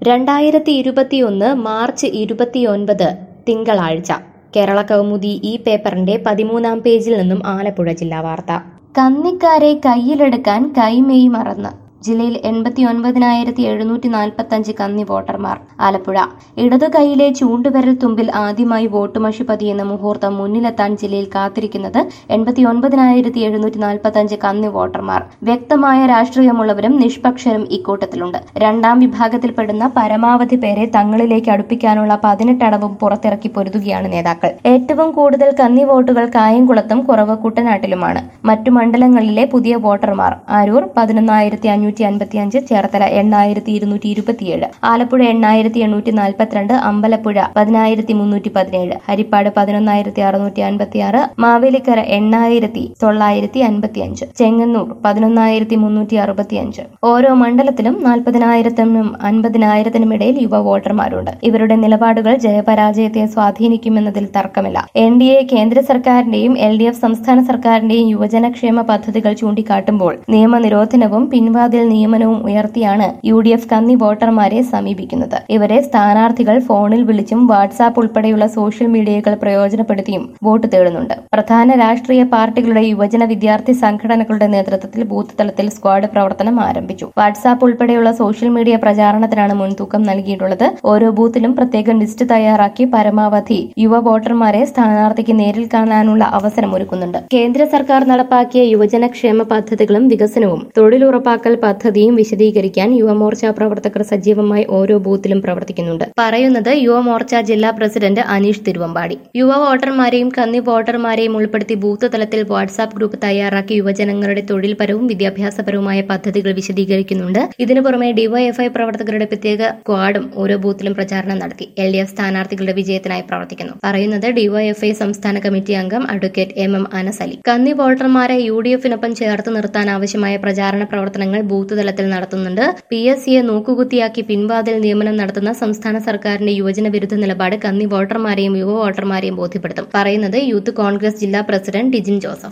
രണ്ടായിരത്തി ഇരുപത്തിയൊന്ന് മാർച്ച് ഇരുപത്തിയൊൻപത് തിങ്കളാഴ്ച കേരള കൗമുദി ഈ പേപ്പറിന്റെ പതിമൂന്നാം പേജിൽ നിന്നും ആലപ്പുഴ ജില്ലാ വാർത്ത കന്നിക്കാരെ കയ്യിലെടുക്കാൻ കൈമെയ് മറന്ന് ജില്ലയിൽ എൺപത്തി ഒൻപതിനായിരത്തി എഴുന്നൂറ്റി നാൽപ്പത്തി അഞ്ച് കന്നി വോട്ടർമാർ ആലപ്പുഴ ഇടതു കൈയിലെ ചൂണ്ടുവിരൽ തുമ്പിൽ ആദ്യമായി വോട്ടുമഷി പതിയുന്ന മുഹൂർത്തം മുന്നിലെത്താൻ ജില്ലയിൽ കാത്തിരിക്കുന്നത് എൺപത്തി ഒൻപതിനായിരത്തി എഴുന്നൂറ്റി നാൽപ്പത്തി അഞ്ച് കന്നി വോട്ടർമാർ വ്യക്തമായ രാഷ്ട്രീയമുള്ളവരും നിഷ്പക്ഷരും ഇക്കൂട്ടത്തിലുണ്ട് രണ്ടാം വിഭാഗത്തിൽപ്പെടുന്ന പരമാവധി പേരെ തങ്ങളിലേക്ക് അടുപ്പിക്കാനുള്ള പതിനെട്ടടവും പുറത്തിറക്കി പൊരുതുകയാണ് നേതാക്കൾ ഏറ്റവും കൂടുതൽ കന്നി വോട്ടുകൾ കായംകുളത്തും കുറവ് കുട്ടനാട്ടിലുമാണ് മറ്റു മണ്ഡലങ്ങളിലെ പുതിയ വോട്ടർമാർ ആരൂർ പതിനൊന്നായിരത്തി അഞ്ഞൂറ്റി അൻപത്തി അഞ്ച് ചേർത്തല എണ്ണായിരത്തി ഇരുന്നൂറ്റി ഇരുപത്തിയേഴ് ആലപ്പുഴ എണ്ണായിരത്തി എണ്ണൂറ്റി നാൽപ്പത്തിരണ്ട് അമ്പലപ്പുഴ പതിനായിരത്തി മുന്നൂറ്റി പതിനേഴ് ഹരിപ്പാട് പതിനൊന്നായിരത്തി അറുന്നൂറ്റി അൻപത്തി ആറ് മാവേലിക്കര എണ്ണായിരത്തി തൊള്ളായിരത്തി അൻപത്തി അഞ്ച് ചെങ്ങന്നൂർ പതിനൊന്നായിരത്തി മുന്നൂറ്റി അറുപത്തി അഞ്ച് ഓരോ മണ്ഡലത്തിലും നാൽപ്പതിനായിരത്തിനും അൻപതിനായിരത്തിനും ഇടയിൽ യുവ വോട്ടർമാരുണ്ട് ഇവരുടെ നിലപാടുകൾ ജയപരാജയത്തെ സ്വാധീനിക്കുമെന്നതിൽ തർക്കമില്ല എൻ ഡി എ കേന്ദ്ര സർക്കാരിന്റെയും എൽ ഡി എഫ് സംസ്ഥാന സർക്കാരിന്റെയും യുവജനക്ഷേമ പദ്ധതികൾ ചൂണ്ടിക്കാട്ടുമ്പോൾ നിയമനിരോധനവും പിൻവാതിൽ നിയമനവും ഉയർത്തിയാണ് യു ഡി എഫ് കന്നി വോട്ടർമാരെ സമീപിക്കുന്നത് ഇവരെ സ്ഥാനാർത്ഥികൾ ഫോണിൽ വിളിച്ചും വാട്സാപ്പ് ഉൾപ്പെടെയുള്ള സോഷ്യൽ മീഡിയകൾ പ്രയോജനപ്പെടുത്തിയും വോട്ട് തേടുന്നുണ്ട് പ്രധാന രാഷ്ട്രീയ പാർട്ടികളുടെ യുവജന വിദ്യാർത്ഥി സംഘടനകളുടെ നേതൃത്വത്തിൽ ബൂത്ത് തലത്തിൽ സ്ക്വാഡ് പ്രവർത്തനം ആരംഭിച്ചു വാട്സാപ്പ് ഉൾപ്പെടെയുള്ള സോഷ്യൽ മീഡിയ പ്രചാരണത്തിനാണ് മുൻതൂക്കം നൽകിയിട്ടുള്ളത് ഓരോ ബൂത്തിലും പ്രത്യേക ലിസ്റ്റ് തയ്യാറാക്കി പരമാവധി യുവ വോട്ടർമാരെ സ്ഥാനാർത്ഥിക്ക് നേരിൽ കാണാനുള്ള അവസരം ഒരുക്കുന്നുണ്ട് കേന്ദ്ര സർക്കാർ നടപ്പാക്കിയ യുവജനക്ഷേമ പദ്ധതികളും വികസനവും തൊഴിലുറപ്പാക്കൽ പദ്ധതിയും വിശദീകരിക്കാൻ യുവമോർച്ച പ്രവർത്തകർ സജീവമായി ഓരോ ബൂത്തിലും പ്രവർത്തിക്കുന്നുണ്ട് പറയുന്നത് യുവമോർച്ച ജില്ലാ പ്രസിഡന്റ് അനീഷ് തിരുവമ്പാടി യുവ വോട്ടർമാരെയും കന്നി വോട്ടർമാരെയും ഉൾപ്പെടുത്തി ബൂത്ത് തലത്തിൽ വാട്സാപ്പ് ഗ്രൂപ്പ് തയ്യാറാക്കി യുവജനങ്ങളുടെ തൊഴിൽപരവും വിദ്യാഭ്യാസപരവുമായ പദ്ധതികൾ വിശദീകരിക്കുന്നുണ്ട് ഇതിനു പുറമെ ഡിവൈഎഫ്ഐ പ്രവർത്തകരുടെ പ്രത്യേക സ്ക്വാഡും ഓരോ ബൂത്തിലും പ്രചാരണം നടത്തി എൽ ഡി എഫ് സ്ഥാനാർത്ഥികളുടെ വിജയത്തിനായി പ്രവർത്തിക്കുന്നു പറയുന്നത് ഡിവൈഎഫ്ഐ സംസ്ഥാന കമ്മിറ്റി അംഗം അഡ്വക്കേറ്റ് എം എം അനസലി കന്നി വോട്ടർമാരെ യു ഡി എഫിനൊപ്പം ചേർത്ത് നിർത്താൻ ആവശ്യമായ പ്രചാരണ പ്രവർത്തനങ്ങൾ ബൂത്ത് തലത്തിൽ നടത്തുന്നുണ്ട് പി എസ് സിയെ നോക്കുകുത്തിയാക്കി പിൻവാതിൽ നിയമനം നടത്തുന്ന സംസ്ഥാന സർക്കാരിന്റെ യുവജന വിരുദ്ധ നിലപാട് കന്നി വോട്ടർമാരെയും യുവ വോട്ടർമാരെയും ബോധ്യപ്പെടുത്തും പറയുന്നത് യൂത്ത് കോൺഗ്രസ് ജില്ലാ പ്രസിഡന്റ് ഡിജിൻ ജോസഫ്